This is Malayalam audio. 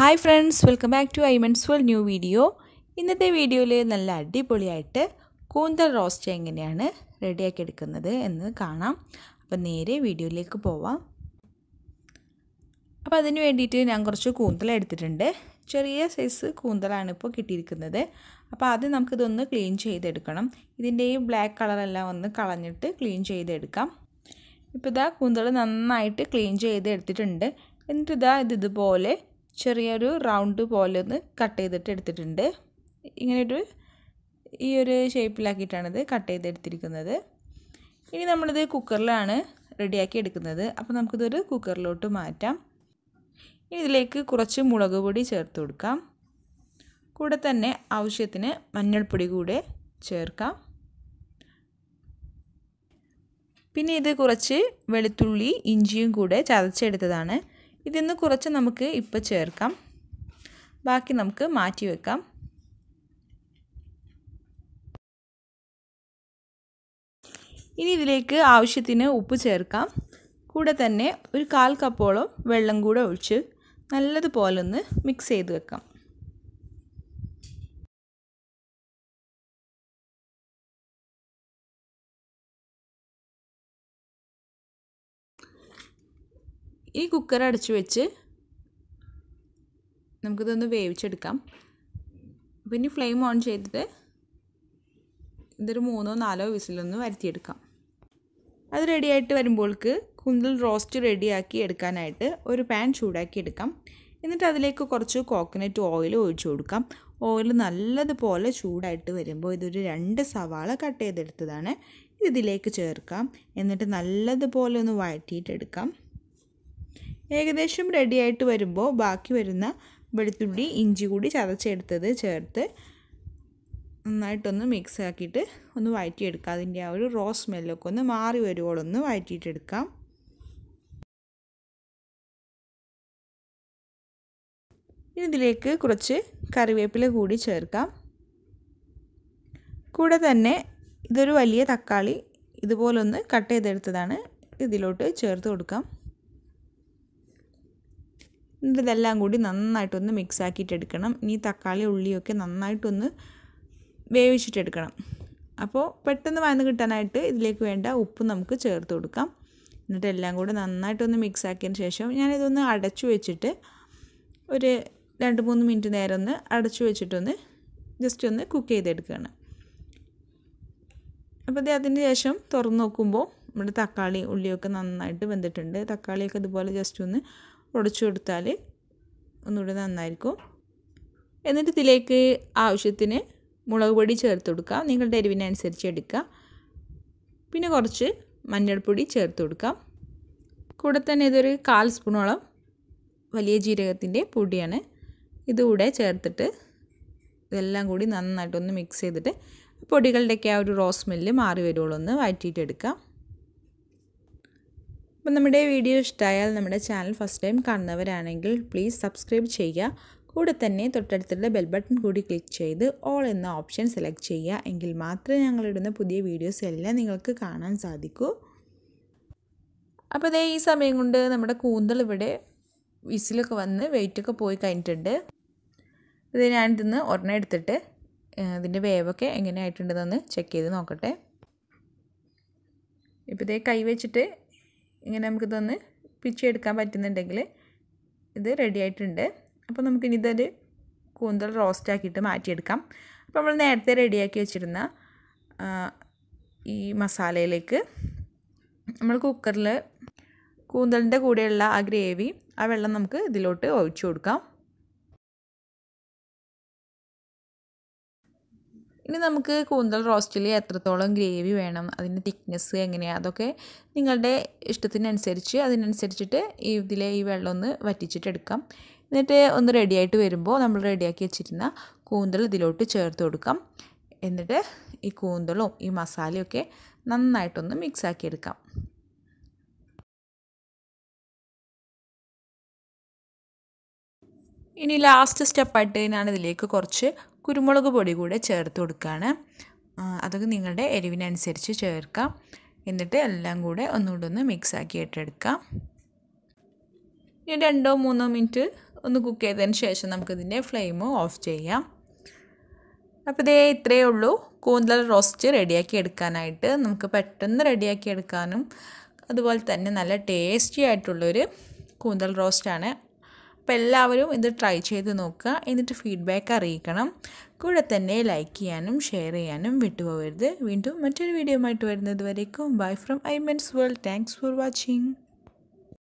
hi friends welcome back to Aiman's world new video ഇന്നത്തെ വീഡിയോയിൽ നല്ല അടിപൊളിയായിട്ട് കൂന്തൽ റോസ്റ്റ് എങ്ങനെയാണ് റെഡിയാക്കി എടുക്കുന്നത് എന്ന് കാണാം അപ്പം നേരെ വീഡിയോയിലേക്ക് പോവാം അപ്പോൾ അതിന് വേണ്ടിയിട്ട് ഞാൻ കുറച്ച് കൂന്തൽ എടുത്തിട്ടുണ്ട് ചെറിയ സൈസ് കൂന്തലാണ് ഇപ്പോൾ കിട്ടിയിരിക്കുന്നത് അപ്പോൾ ആദ്യം നമുക്കിതൊന്ന് ക്ലീൻ ചെയ്തെടുക്കണം ഇതിൻ്റെ ഈ ബ്ലാക്ക് കളറെല്ലാം ഒന്ന് കളഞ്ഞിട്ട് ക്ലീൻ ചെയ്തെടുക്കാം ഇപ്പോൾ ഇതാ കൂന്തൽ നന്നായിട്ട് ക്ലീൻ ചെയ്ത് എടുത്തിട്ടുണ്ട് എന്നിട്ട് ഇതാ ഇത് ഇതുപോലെ ചെറിയൊരു റൗണ്ട് പോലെ ഒന്ന് കട്ട് ചെയ്തിട്ട് എടുത്തിട്ടുണ്ട് ഇങ്ങനെയൊരു ഈ ഒരു ഷേപ്പിലാക്കിയിട്ടാണ് ഇത് കട്ട് ചെയ്തെടുത്തിരിക്കുന്നത് ഇനി നമ്മളിത് കുക്കറിലാണ് റെഡിയാക്കി എടുക്കുന്നത് അപ്പോൾ നമുക്കിതൊരു കുക്കറിലോട്ട് മാറ്റാം ഇനി ഇതിലേക്ക് കുറച്ച് മുളക് പൊടി ചേർത്ത് കൊടുക്കാം കൂടെ തന്നെ ആവശ്യത്തിന് മഞ്ഞൾപ്പൊടി കൂടെ ചേർക്കാം പിന്നെ ഇത് കുറച്ച് വെളുത്തുള്ളി ഇഞ്ചിയും കൂടെ ചതച്ചെടുത്തതാണ് ഇതിന്ന് കുറച്ച് നമുക്ക് ഇപ്പോൾ ചേർക്കാം ബാക്കി നമുക്ക് മാറ്റി വെക്കാം ഇനി ഇതിലേക്ക് ആവശ്യത്തിന് ഉപ്പ് ചേർക്കാം കൂടെ തന്നെ ഒരു കാൽ കപ്പോളം വെള്ളം കൂടെ ഒഴിച്ച് നല്ലതുപോലെ ഒന്ന് മിക്സ് ചെയ്ത് വെക്കാം ഈ കുക്കർ അടച്ചു വെച്ച് നമുക്കിതൊന്ന് വേവിച്ചെടുക്കാം പിന്നെ ഫ്ലെയിം ഓൺ ചെയ്തിട്ട് ഇതൊരു മൂന്നോ നാലോ വിസിലൊന്ന് വരുത്തിയെടുക്കാം അത് റെഡിയായിട്ട് വരുമ്പോൾക്ക് കുന്തൽ റോസ്റ്റ് റെഡിയാക്കി എടുക്കാനായിട്ട് ഒരു പാൻ ചൂടാക്കി എടുക്കാം എന്നിട്ട് അതിലേക്ക് കുറച്ച് കോക്കനട്ട് ഓയിൽ ഒഴിച്ചു കൊടുക്കാം ഓയിൽ നല്ലതുപോലെ ചൂടായിട്ട് വരുമ്പോൾ ഇതൊരു രണ്ട് സവാള കട്ട് ചെയ്തെടുത്തതാണ് ഇതിലേക്ക് ചേർക്കാം എന്നിട്ട് നല്ലതുപോലെ ഒന്ന് വഴറ്റിയിട്ടെടുക്കാം ഏകദേശം റെഡിയായിട്ട് വരുമ്പോൾ ബാക്കി വരുന്ന വെളുത്തുള്ളി ഇഞ്ചി കൂടി ചതച്ചെടുത്തത് ചേർത്ത് നന്നായിട്ടൊന്ന് മിക്സ് ആക്കിയിട്ട് ഒന്ന് വഴറ്റിയെടുക്കാം അതിൻ്റെ ആ ഒരു റോ സ്മെല്ലൊക്കെ ഒന്ന് മാറി വരുവോളൊന്ന് വഴറ്റിയിട്ടെടുക്കാം ഇനി ഇതിലേക്ക് കുറച്ച് കറിവേപ്പില കൂടി ചേർക്കാം കൂടെ തന്നെ ഇതൊരു വലിയ തക്കാളി ഇതുപോലൊന്ന് കട്ട് ചെയ്തെടുത്തതാണ് ഇതിലോട്ട് ചേർത്ത് കൊടുക്കാം എന്നിട്ട് ഇതെല്ലാം കൂടി നന്നായിട്ടൊന്ന് മിക്സ് ആക്കിയിട്ടെടുക്കണം ഇനി തക്കാളി ഉള്ളിയൊക്കെ നന്നായിട്ടൊന്ന് വേവിച്ചിട്ടെടുക്കണം അപ്പോൾ പെട്ടെന്ന് വന്ന് കിട്ടാനായിട്ട് ഇതിലേക്ക് വേണ്ട ഉപ്പ് നമുക്ക് ചേർത്ത് കൊടുക്കാം എന്നിട്ട് എല്ലാം കൂടി നന്നായിട്ടൊന്ന് മിക്സ് ആക്കിയതിന് ശേഷം ഞാനിതൊന്ന് അടച്ചു വെച്ചിട്ട് ഒരു രണ്ട് മൂന്ന് മിനിറ്റ് നേരം ഒന്ന് അടച്ചു വെച്ചിട്ടൊന്ന് ജസ്റ്റ് ഒന്ന് കുക്ക് ചെയ്തെടുക്കുകയാണ് അപ്പോൾ ഇത് അതിന് ശേഷം തുറന്ന് നോക്കുമ്പോൾ നമ്മുടെ തക്കാളി ഉള്ളിയൊക്കെ നന്നായിട്ട് വെന്തിട്ടുണ്ട് തക്കാളിയൊക്കെ ഇതുപോലെ ജസ്റ്റ് ഒന്ന് ഉടച്ചു കൊടുത്താൽ ഒന്നുകൂടി നന്നായിരിക്കും എന്നിട്ട് ഇതിലേക്ക് ആവശ്യത്തിന് മുളക് പൊടി ചേർത്ത് കൊടുക്കുക നിങ്ങളുടെ എരിവിനനുസരിച്ച് എടുക്കുക പിന്നെ കുറച്ച് മഞ്ഞൾപ്പൊടി ചേർത്ത് കൊടുക്കാം കൂടെ തന്നെ ഇതൊരു കാൽ സ്പൂണോളം വലിയ ജീരകത്തിൻ്റെ പൊടിയാണ് ഇതുകൂടെ ചേർത്തിട്ട് ഇതെല്ലാം കൂടി നന്നായിട്ടൊന്ന് മിക്സ് ചെയ്തിട്ട് പൊടികളുടെയൊക്കെ ആ ഒരു റോസ് സ്മെല്ല് മാറി വരുവുള്ളൂ ഒന്ന് വഴറ്റിയിട്ടെടുക്കാം അപ്പം നമ്മുടെ വീഡിയോ ഇഷ്ടമായാൽ നമ്മുടെ ചാനൽ ഫസ്റ്റ് ടൈം കാണുന്നവരാണെങ്കിൽ പ്ലീസ് സബ്സ്ക്രൈബ് ചെയ്യുക കൂടെ തന്നെ തൊട്ടടുത്തുള്ള ബെൽ ബട്ടൺ കൂടി ക്ലിക്ക് ചെയ്ത് ഓൾ എന്ന ഓപ്ഷൻ സെലക്ട് ചെയ്യുക എങ്കിൽ മാത്രമേ ഞങ്ങളിടുന്ന പുതിയ വീഡിയോസ് എല്ലാം നിങ്ങൾക്ക് കാണാൻ സാധിക്കൂ അപ്പോൾ ഇതേ ഈ സമയം കൊണ്ട് നമ്മുടെ കൂന്തൽ ഇവിടെ വിസിലൊക്കെ വന്ന് വെയിറ്റൊക്കെ പോയി കഴിഞ്ഞിട്ടുണ്ട് ഇത് ഞാനിതിന്ന് ഒരെണ്ണം എടുത്തിട്ട് ഇതിൻ്റെ വേവൊക്കെ എങ്ങനെ ആയിട്ടുണ്ടെന്നൊന്ന് ചെക്ക് ചെയ്ത് നോക്കട്ടെ ഇപ്പോൾ ഇതേ കൈ വെച്ചിട്ട് ഇങ്ങനെ നമുക്കിതൊന്ന് പിച്ചെടുക്കാൻ പറ്റുന്നുണ്ടെങ്കിൽ ഇത് റെഡി ആയിട്ടുണ്ട് അപ്പോൾ നമുക്കിനി ഇതൊരു കൂന്തൽ റോസ്റ്റ് ആക്കിയിട്ട് മാറ്റിയെടുക്കാം അപ്പോൾ നമ്മൾ നേരത്തെ റെഡിയാക്കി വെച്ചിരുന്ന ഈ മസാലയിലേക്ക് നമ്മൾ കുക്കറിൽ കൂന്തലിൻ്റെ കൂടെയുള്ള ആ ഗ്രേവി ആ വെള്ളം നമുക്ക് ഇതിലോട്ട് ഒഴിച്ചു കൊടുക്കാം ഇനി നമുക്ക് കൂന്തൽ റോസ്റ്റിൽ എത്രത്തോളം ഗ്രേവി വേണം അതിൻ്റെ തിക്നെസ് എങ്ങനെയാണ് അതൊക്കെ നിങ്ങളുടെ ഇഷ്ടത്തിനനുസരിച്ച് അതിനനുസരിച്ചിട്ട് ഈ ഇതിലെ ഈ വെള്ളം ഒന്ന് വറ്റിച്ചിട്ട് എടുക്കാം എന്നിട്ട് ഒന്ന് റെഡിയായിട്ട് വരുമ്പോൾ നമ്മൾ റെഡിയാക്കി വെച്ചിരുന്ന കൂന്തൽ ഇതിലോട്ട് ചേർത്ത് കൊടുക്കാം എന്നിട്ട് ഈ കൂന്തലും ഈ മസാലയൊക്കെ നന്നായിട്ടൊന്ന് മിക്സ് ആക്കി എടുക്കാം ഇനി ലാസ്റ്റ് സ്റ്റെപ്പായിട്ട് ഞാൻ ഇതിലേക്ക് കുറച്ച് കുരുമുളക് പൊടി കൂടെ ചേർത്ത് കൊടുക്കുകയാണ് അതൊക്കെ നിങ്ങളുടെ എരിവിനനുസരിച്ച് ചേർക്കാം എന്നിട്ട് എല്ലാം കൂടെ ഒന്നുകൂടെ ഒന്ന് മിക്സ് ആക്കി ഇട്ടെടുക്കാം ഇനി രണ്ടോ മൂന്നോ മിനിറ്റ് ഒന്ന് കുക്ക് ചെയ്തതിന് ശേഷം നമുക്കിതിൻ്റെ ഫ്ലെയിം ഓഫ് ചെയ്യാം അപ്പോൾ ഇതേ ഇത്രയേ ഉള്ളൂ കൂന്തൽ റോസ്റ്റ് റെഡിയാക്കി എടുക്കാനായിട്ട് നമുക്ക് പെട്ടെന്ന് റെഡിയാക്കി എടുക്കാനും അതുപോലെ തന്നെ നല്ല ടേസ്റ്റി ആയിട്ടുള്ളൊരു കൂന്തൽ റോസ്റ്റാണ് അപ്പോൾ എല്ലാവരും ഇത് ട്രൈ ചെയ്ത് നോക്കുക എന്നിട്ട് ഫീഡ്ബാക്ക് അറിയിക്കണം കൂടെ തന്നെ ലൈക്ക് ചെയ്യാനും ഷെയർ ചെയ്യാനും വിട്ടുപോകരുത് വീണ്ടും മറ്റൊരു വീഡിയോ ആയിട്ട് വരുന്നത് വരേക്കും bye from Aiman's world thanks for watching